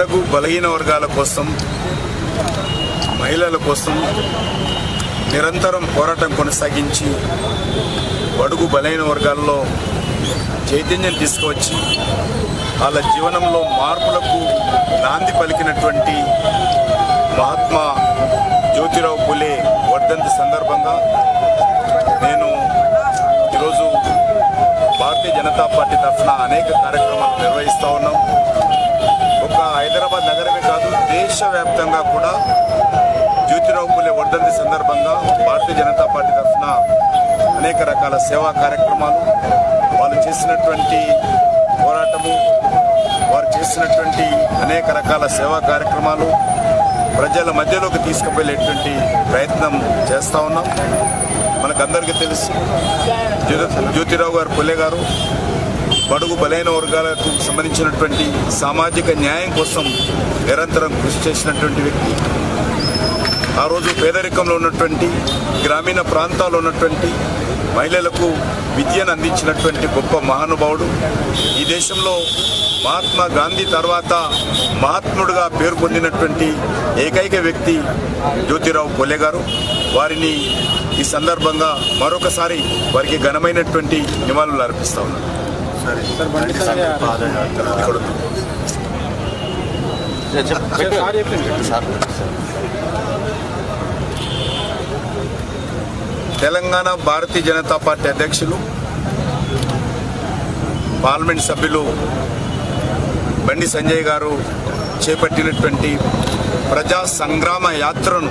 బడుగు బలహీన వర్గాల కోసం మహిళల కోసం నిరంతరం పోరాటం కొనసాగించి బడుగు బలహీన వర్గాల్లో చైతన్యం తీసుకువచ్చి వాళ్ళ జీవనంలో మార్పులకు నాంది పలికినటువంటి మహాత్మా జ్యోతిరావు పులే వర్ధంతి సందర్భంగా నేను ఈరోజు భారతీయ జనతా పార్టీ తరఫున అనేక కార్యక్రమాలు నిర్వహిస్తూ ఉన్నాం ఒక హైదరాబాద్ నగరమే కాదు దేశవ్యాప్తంగా కూడా జ్యోతిరావు పులే వర్ధంతి సందర్భంగా భారతీయ జనతా పార్టీ తరఫున అనేక రకాల సేవా కార్యక్రమాలు వాళ్ళు చేసినటువంటి పోరాటము వారు చేసినటువంటి అనేక రకాల సేవా కార్యక్రమాలు ప్రజల మధ్యలోకి తీసుకుపోయేటువంటి ప్రయత్నం చేస్తూ ఉన్నాం మనకందరికీ తెలుసు జ్యోతి- జ్యోతిరావు గారు పుల్లే గారు బడుగు బలైన వర్గాలకు సంబంధించినటువంటి సామాజిక న్యాయం కోసం నిరంతరం కృషి చేసినటువంటి వ్యక్తి ఆ రోజు పేదరికంలో ఉన్నటువంటి గ్రామీణ ప్రాంతాల్లో ఉన్నటువంటి మహిళలకు విద్యను అందించినటువంటి గొప్ప మహానుభావుడు ఈ దేశంలో మహాత్మా గాంధీ తర్వాత మహాత్ముడుగా పేరు పొందినటువంటి ఏకైక వ్యక్తి జ్యోతిరావు కొలే గారు వారిని ఈ సందర్భంగా మరొకసారి వారికి ఘనమైనటువంటి నివాళులు అర్పిస్తా ఉన్నాను ఇక్కడ ఉంది. తెలంగాణ భారతీయ జనతా పార్టీ అధ్యక్షులు పార్లమెంట్ సభ్యులు బండి సంజయ్ గారు చేపట్టినటువంటి ప్రజా సంగ్రామ యాత్రను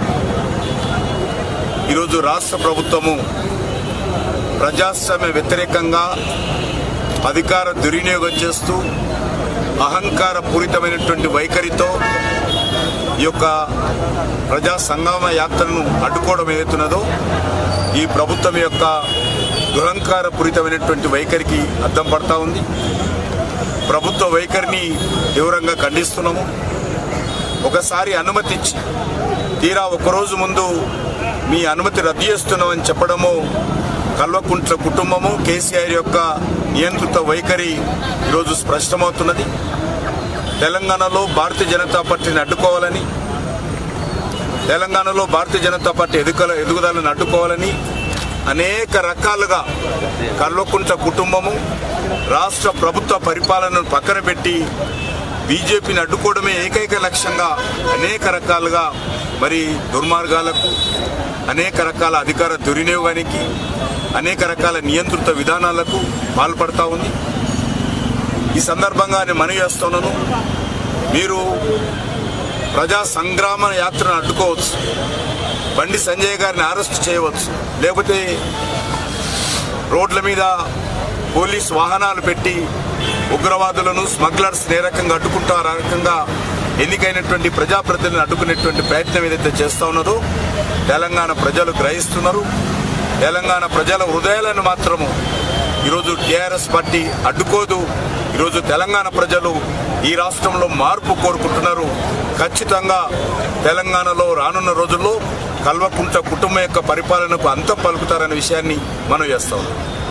ఈరోజు రాష్ట్ర ప్రభుత్వము ప్రజాస్వామ్య వ్యతిరేకంగా అధికార దుర్వినియోగం చేస్తూ అహంకార పూరితమైనటువంటి వైఖరితో ఈ యొక్క ప్రజా సంగ్రామ యాత్రను అడ్డుకోవడం ఏదైతున్నదో ఈ ప్రభుత్వం యొక్క దురంకార పూరితమైనటువంటి వైఖరికి అద్దం పడతా ఉంది ప్రభుత్వ వైఖరిని తీవ్రంగా ఖండిస్తున్నాము ఒకసారి అనుమతి ఇచ్చి తీరా ఒకరోజు ముందు మీ అనుమతి రద్దు చేస్తున్నామని చెప్పడము కల్వకుంట్ల కుటుంబము కేసీఆర్ యొక్క నియంత్రిత వైఖరి ఈరోజు స్పష్టమవుతున్నది తెలంగాణలో భారతీయ జనతా పార్టీని అడ్డుకోవాలని తెలంగాణలో భారతీయ జనతా పార్టీ ఎదుకల ఎదుగుదలను అడ్డుకోవాలని అనేక రకాలుగా కల్వకుంట్ల కుటుంబము రాష్ట్ర ప్రభుత్వ పరిపాలనను పక్కన పెట్టి బీజేపీని అడ్డుకోవడమే ఏకైక లక్ష్యంగా అనేక రకాలుగా మరి దుర్మార్గాలకు అనేక రకాల అధికార దుర్వినియోగానికి అనేక రకాల నియంత్రిత విధానాలకు పాల్పడతా ఉంది ఈ సందర్భంగా నేను మనవి చేస్తున్నాను మీరు ప్రజా సంగ్రామ యాత్రను అడ్డుకోవచ్చు బండి సంజయ్ గారిని అరెస్ట్ చేయవచ్చు లేకపోతే రోడ్ల మీద పోలీస్ వాహనాలు పెట్టి ఉగ్రవాదులను స్మగ్లర్స్ ఏ రకంగా అడ్డుకుంటారు ఆ రకంగా ఎన్నికైనటువంటి ప్రజాప్రతినిధులను అడ్డుకునేటువంటి ప్రయత్నం ఏదైతే చేస్తా ఉన్నారో తెలంగాణ ప్రజలు గ్రహిస్తున్నారు తెలంగాణ ప్రజల హృదయాలను మాత్రము ఈరోజు టీఆర్ఎస్ పార్టీ అడ్డుకోదు ఈరోజు తెలంగాణ ప్రజలు ఈ రాష్ట్రంలో మార్పు కోరుకుంటున్నారు ఖచ్చితంగా తెలంగాణలో రానున్న రోజుల్లో కల్వకుంట్ల కుటుంబం యొక్క పరిపాలనకు అంతం పలుకుతారనే విషయాన్ని మనం చేస్తాం